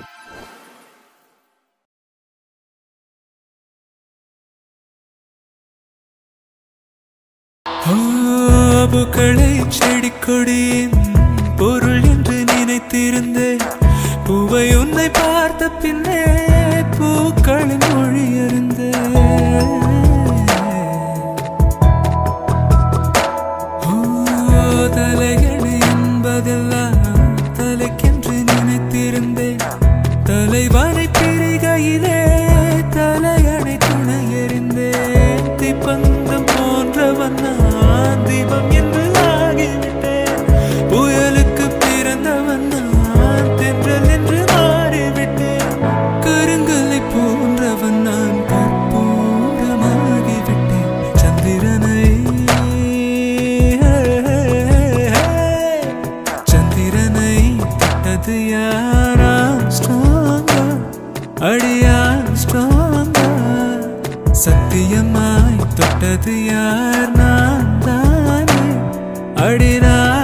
பூக்களை செடி கொடியின் பொருள் என்று நினைத்திருந்தேன் பூவை உன்னை பார்த்த பின்னே பூக்களின் மொழி அறிந்தேன் ஓ, தலையணை என்பதெல்லாம் தலைக்கென்று நினைத்திருந்தேன் தலைவனை பிரிகையிலே தலையணை துணை எறிந்தேன் தீப்பந்தம் போன்றவன் நான் தீபம் என்று ஆகிவிட்டேன் புயலுக்கு பிறந்தவன் நான் தென்றல் என்று மாறிவிட்டேன் கருங்கலை போன்றவன் நான் கற்பூரமாகிவிட்டேன் சந்திரனை சந்திரனை தொட்டது யாரா ஸ்ட்ராங்கா அடியான் ஸ்ட்ராங்கா சத்தியமாய் தொட்டது யார் நான் தானே அடினார்